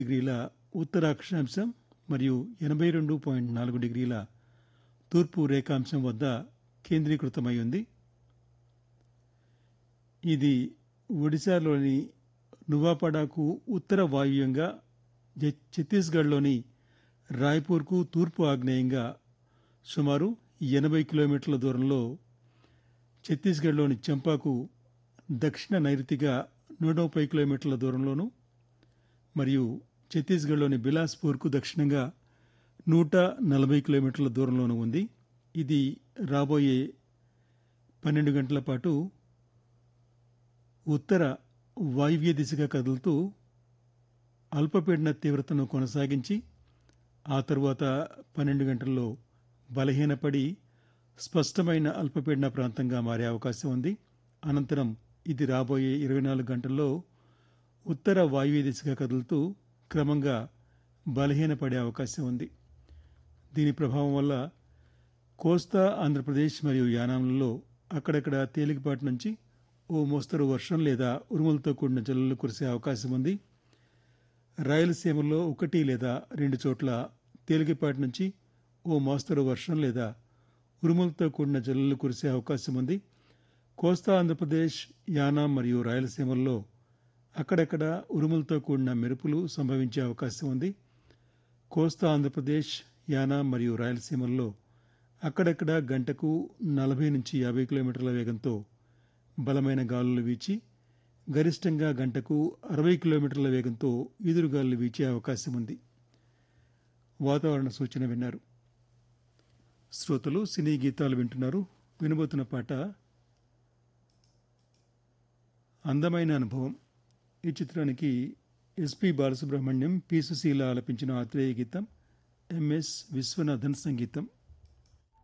డిగ్రీల ఉత్తర అక్షాంశం మరియు ఎనభై రెండు పాయింట్ నాలుగు డిగ్రీల తూర్పు రేఖాంశం వద్ద కేంద్రీకృతమై ఉంది ఇది ఒడిశాలోని నువాపడాకు ఉత్తర వాయువ్యంగా జ- ఛత్తీస్గఢ్లోని రాయ్పూర్కు తూర్పు ఆగ్నేయంగా సుమారు ఎనభై కిలోమీటర్ల దూరంలో ఛత్తీస్గఢ్లోని చంపాకు దక్షిణ నైరుతిగా నూట ముప్పై కిలోమీటర్ల దూరంలోను మరియు ఛత్తీస్గఢ్లోని బిలాస్పూర్కు దక్షిణంగా నూట నలభై కిలోమీటర్ల దూరంలోనూ ఉంది ఇది రాబోయే పన్నెండు గంటల పాటు ఉత్తర వాయువ్య దిశగా కదులుతూ అల్పపీడన తీవ్రతను కొనసాగించి ఆ తరువాత పన్నెండు గంటల్లో బలహీనపడి స్పష్టమైన అల్పపీడన ప్రాంతంగా మారే అవకాశం ఉంది అనంతరం ఇది రాబోయే ఇరవై నాలుగు గంటల్లో ఉత్తర వాయువ్య దిశగా కదులుతూ క్రమంగా బలహీనపడే అవకాశం ఉంది దీని ప్రభావం వల్ల కోస్తా ఆంధ్రప్రదేశ్ మరియు యానాంలలో అక్కడక్కడ తేలికపాటి నుంచి ఓ మోస్తరు వర్షం లేదా ఉరుములతో కూడిన జల్లులు కురిసే అవకాశం ఉంది రాయలసీమలో ఒకటి లేదా రెండు చోట్ల తేలికపాటి నుంచి ఓ మోస్తరు వర్షం లేదా ఉరుములతో కూడిన జల్లులు కురిసే అవకాశం ఉంది కోస్తా ఆంధ్రప్రదేశ్ యానాం మరియు రాయలసీమల్లో అక్కడక్కడ ఉరుములతో కూడిన మెరుపులు సంభవించే అవకాశం ఉంది కోస్తా ఆంధ్రప్రదేశ్ యానాం మరియు రాయలసీమల్లో అక్కడక్కడ గంటకు నలభై నుంచి యాభై కిలోమీటర్ల వేగంతో బలమైన గాలులు వీచి గరిష్టంగా గంటకు అరవై కిలోమీటర్ల వేగంతో ఈదురుగాలులు వీచే అవకాశం ఉంది వాతావరణ సూచన విన్నారు శ్రోతలు సినీ గీతాలు వింటున్నారు వినబోతున్న పాట అందమైన అనుభవం ఈ చిత్రానికి ఎస్పి బాలసుబ్రహ్మణ్యం పి సుశీల ఆలపించిన ఆత్రేయ గీతం ఎంఎస్ విశ్వనాథన్ సంగీతం